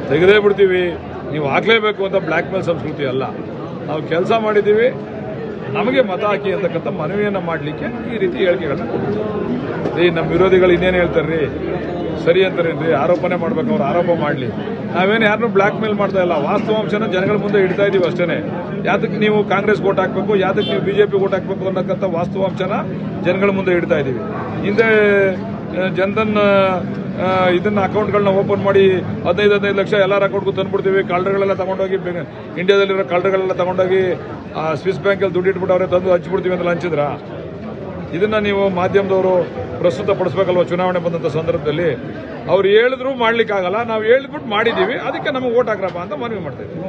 ತೆಗೆದೇ ಬಿಡ್ತೀವಿ ನೀವು ಹಾಕ್ಲೇಬೇಕು ಅಂತ ಬ್ಲ್ಯಾಕ್ ಮೇಲ್ ಸಂಸ್ಕೃತಿ ಅಲ್ಲ ನಾವು ಕೆಲಸ ಮಾಡಿದ್ದೀವಿ ನಮಗೆ ಮತ ಹಾಕಿ ಅಂತಕ್ಕಂಥ ಮನವಿಯನ್ನು ಮಾಡಲಿಕ್ಕೆ ಈ ರೀತಿ ಹೇಳಿಕೆಗಳನ್ನ ಕೊಟ್ಟಿದ್ದೀವಿ ಈ ನಮ್ಮ ವಿರೋಧಿಗಳು ಇನ್ನೇನು ಹೇಳ್ತಾರೆ ರೀ ಸರಿ ಅಂತಾರೇನ್ರಿ ಆರೋಪನೆ ಮಾಡ್ಬೇಕು ಅವ್ರು ಆರೋಪ ಮಾಡಲಿ ನಾವೇನು ಯಾರನ್ನೂ ಬ್ಲ್ಯಾಕ್ ಮೇಲ್ ಮಾಡ್ತಾ ಇಲ್ಲ ವಾಸ್ತವಾಂಶನ ಜನಗಳ ಮುಂದೆ ಇಡ್ತಾ ಇದೀವಿ ಅಷ್ಟೇ ಯಾತಕ್ಕೆ ನೀವು ಕಾಂಗ್ರೆಸ್ ಓಟ್ ಹಾಕಬೇಕು ಯಾತಕ್ಕೆ ನೀವು ಬಿಜೆಪಿ ಓಟ್ ಹಾಕಬೇಕು ಅನ್ನೋಕ್ಕಂಥ ವಾಸ್ತವಾಂಶನ ಜನಗಳ ಮುಂದೆ ಇಡ್ತಾ ಇದ್ದೀವಿ ಹಿಂದೆ ಆ, ಜನ್ಧನ್ ಆ, ಇದನ್ನ ಅಕೌಂಟ್ಗಳನ್ನ ಓಪನ್ ಮಾಡಿ ಹದಿನೈದು ಹದಿನೈದು ಲಕ್ಷ ಎಲ್ಲರ ಅಕೌಂಟ್ಗೂ ತಂದ್ಬಿಡ್ತೀವಿ ಕಳ್ಳರುಗಳೆಲ್ಲ ತಗೊಂಡೋಗಿ ಬೆ- ಇಂಡಿಯಾದಲ್ಲಿರೋ ಕಳ್ಳರುಗಳೆಲ್ಲ ತಗೊಂಡೋಗಿ ಆ, ಸ್ವಿಸ್ ಬ್ಯಾಂಕಲ್ಲಿ ದುಡ್ಡು ಇಟ್ಬಿಟ್ಟು ಅವರೇ ತಂದು ಹಂಚ್ಬಿಡ್ತೀವಿ ಅಂತ ಹಂಚಿದ್ರ ಇದನ್ನ ನೀವು ಮಾಧ್ಯಮದವರು ಪ್ರಸ್ತುತ ಪಡಿಸ್ಬೇಕಲ್ವ ಚುನಾವಣೆ ಬಂದಂಥ ಸಂದರ್ಭದಲ್ಲಿ ಅವ್ರು ಹೇಳಿದ್ರು ಮಾಡ್ಲಿಕ್ಕಾಗಲ್ಲ ನಾವು ಹೇಳಿದ್ಬಿಟ್ಟು ಮಾಡಿದ್ದೀವಿ ಅದಕ್ಕೆ ನಮಗೆ ಓಟ್ ಹಾಕ್ರಪ್ಪ ಅಂತ ಮನವಿ ಮಾಡ್ತಾ ಇದ್ದೀವಿ